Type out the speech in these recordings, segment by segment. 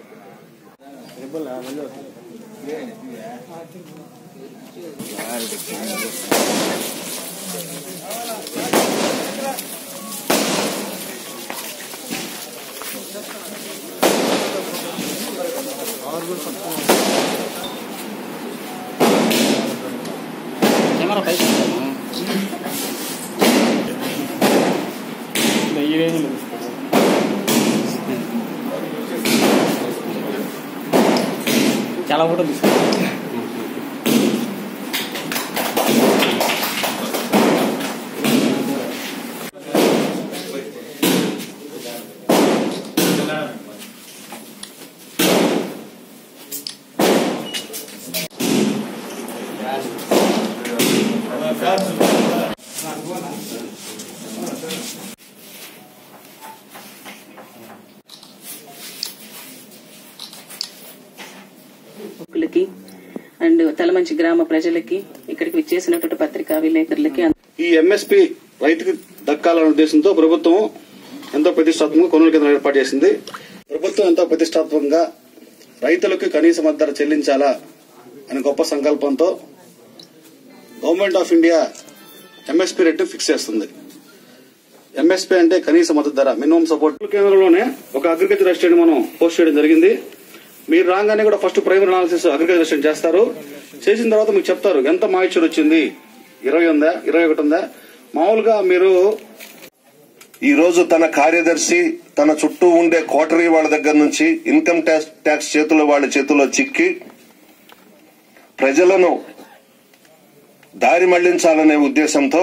camera పైకి ఈ రేంజ్లో చాలా ఫోటో తీసుకున్నాం ప్రముఖులకి అండ్ తలమంచి గ్రామ ప్రజలకి ఇక్కడికి విచ్చేసినటువంటి పత్రికా విలేకరులకి ఈ ఎంఎస్పి రైతుకి దక్కాలనే ఉద్దేశంతో ప్రభుత్వం ఎంతో ప్రతిష్టాత్మకంగా కొనుగోలు కేంద్రం ఏర్పాటు చేసింది ప్రభుత్వం ఎంతో ప్రతిష్టాత్మకంగా రైతులకు కనీస మద్దతు ధర చెల్లించాలా అనే గొప్ప సంకల్పంతో government of India MSP rate fix చేస్తుంది ఎంఎస్పీ అంటే కనీస మద్దతు ధర మినిమం సపోర్ట్ కేంద్రంలోనే ఒక అగ్రికల్చర్ అసిస్టెంట్ మనం పోస్ట్ చేయడం జరిగింది మీరు రాగానే కూడా first primary analysis agriculture assistant చేస్తారు చేసిన తర్వాత మీకు చెప్తారు ఎంత మాయిశ్చర్ వచ్చింది ఇరవై ఉందా ఇరవై ఒకటి ఉందా మామూలుగా మీరు ఈ రోజు తన కార్యదర్శి తన చుట్టూ ఉండే కోటరీ వాళ్ళ దగ్గర నుంచి ఇన్కమ్ ట్యాక్స్ ట్యాక్స్ చేతుల వాళ్ళ చేతుల్లో చిక్కి ప్రజలను దారి మళ్లించాలనే ఉద్దేశంతో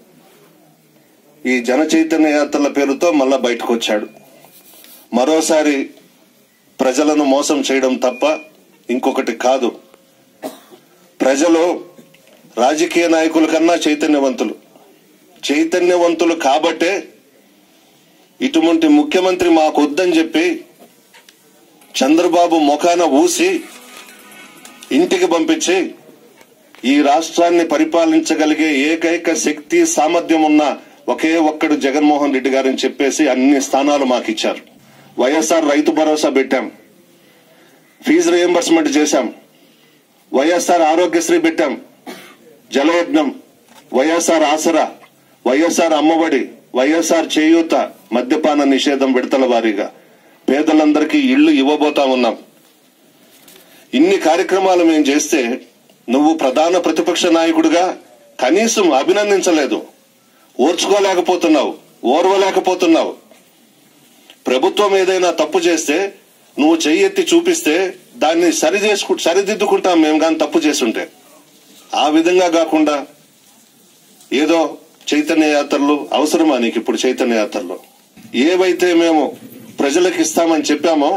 ఈ జన చైతన్య యాత్రల పేరుతో మళ్ళా బయటకు వచ్చాడు మరోసారి ప్రజలను మోసం చేయడం తప్ప ఇంకొకటి కాదు ప్రజలు రాజకీయ నాయకుల కన్నా చైతన్యవంతులు చైతన్యవంతులు కాబట్టే ఇటువంటి ముఖ్యమంత్రి మాకొద్దని చెప్పి చంద్రబాబు ముఖాన ఊసి ఇంటికి పంపించి ఈ రాష్ట్రాన్ని పరిపాలించగలిగే ఏకైక శక్తి సామర్థ్యం ఉన్న ఒకే ఒక్కడు జగన్మోహన్ రెడ్డి గారని చెప్పేసి అన్ని స్థానాలు మాకు ఇచ్చారు వైఎస్ఆర్ రైతు భరోసా పెట్టాం ఫీజు రియంబర్స్మెంట్ చేశాం వైఎస్ఆర్ ఆరోగ్యశ్రీ పెట్టాం జలయజ్ఞం వైఎస్ఆర్ ఆసరా వైఎస్ఆర్ అమ్మఒడి వైఎస్ఆర్ చేయూత మద్యపాన నిషేధం విడతల వారీగా పేదలందరికీ ఇళ్లు ఇవ్వబోతా ఉన్నాం ఇన్ని కార్యక్రమాలు మేము చేస్తే నువ్వు ప్రధాన ప్రతిపక్ష నాయకుడిగా కనీసం అభినందించలేదు ఓర్చుకోలేకపోతున్నావు ఓర్వలేకపోతున్నావు ప్రభుత్వం ఏదైనా తప్పు చేస్తే నువ్వు చెయ్యెత్తి చూపిస్తే దాన్ని సరి చేసుకు సరిదిద్దుకుంటాం మేము కానీ తప్పు చేస్తుంటే ఆ విధంగా కాకుండా ఏదో చైతన్య యాత్రలు అవసరమా నీకు ఇప్పుడు చైతన్య యాత్రలు ఏవైతే మేము ప్రజలకు ఇస్తామని చెప్పామో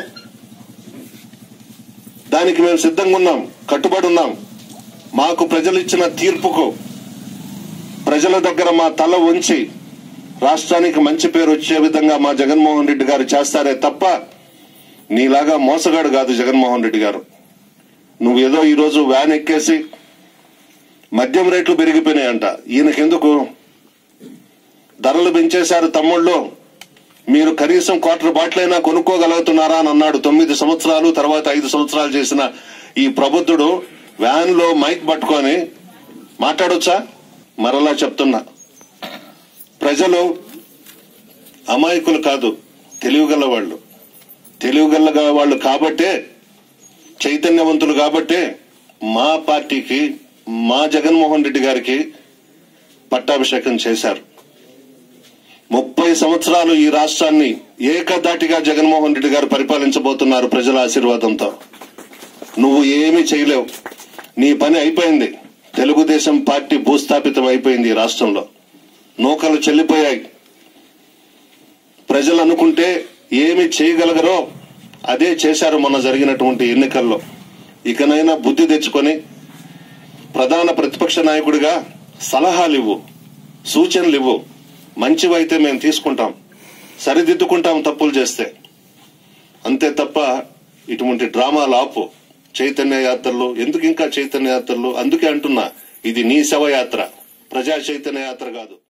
దానికి మేము సిద్ధంగా ఉన్నాం కట్టుబడి ఉన్నాం మాకు ప్రజలు ఇచ్చిన తీర్పుకు ప్రజల దగ్గర మా తల ఉంచి రాష్ట్రానికి మంచి పేరు వచ్చే విధంగా మా జగన్మోహన్ రెడ్డి గారు చేస్తారే తప్ప నీలాగా మోసగాడు కాదు జగన్మోహన్ రెడ్డి గారు నువ్వు ఏదో ఈరోజు వ్యాన్ ఎక్కేసి మద్యం రేట్లు పెరిగిపోయినాయంట ఈయనకెందుకు ధరలు పెంచేశారు తమ్ముళ్ళు మీరు కనీసం క్వార్టర్ బాటిల్ అయినా కొనుక్కోగలుగుతున్నారా అని అన్నాడు తొమ్మిది సంవత్సరాలు తర్వాత ఐదు సంవత్సరాలు చేసిన ఈ ప్రబుద్ధుడు వ్యాన్ లో మైక్ పట్టుకొని మాట్లాడొచ్చా మరలా చెప్తున్నా ప్రజలు అమాయకులు కాదు తెలివిగల వాళ్ళు తెలివిగల వాళ్ళు కాబట్టే చైతన్యవంతులు కాబట్టే మా పార్టీకి మా జగన్మోహన్ రెడ్డి గారికి పట్టాభిషేకం చేశారు ముప్పై సంవత్సరాలు ఈ రాష్ట్రాన్ని ఏకదాటిగా జగన్మోహన్ రెడ్డి గారు పరిపాలించబోతున్నారు ప్రజల ఆశీర్వాదంతో నువ్వు ఏమీ చేయలేవు నీ పని అయిపోయింది తెలుగుదేశం పార్టీ భూస్థాపితం అయిపోయింది ఈ రాష్ట్రంలో నూకలు చెల్లిపోయాయి ప్రజలు అనుకుంటే ఏమి చేయగలగరో అదే చేశారు మొన్న జరిగినటువంటి ఎన్నికల్లో ఇకనైనా బుద్ధి తెచ్చుకొని ప్రధాన ప్రతిపక్ష నాయకుడిగా సలహాలు ఇవ్వు సూచనలు ఇవ్వు మంచివైతే మేము తీసుకుంటాం సరిదిద్దుకుంటాం తప్పులు చేస్తే అంతే తప్ప ఇటువంటి డ్రామాలు ఆపు చైతన్య యాత్రలు ఎందుకు ఇంకా చైతన్య యాత్రలు అందుకే అంటున్నా ఇది నీ శవయాత్ర ప్రజా చైతన్య యాత్ర కాదు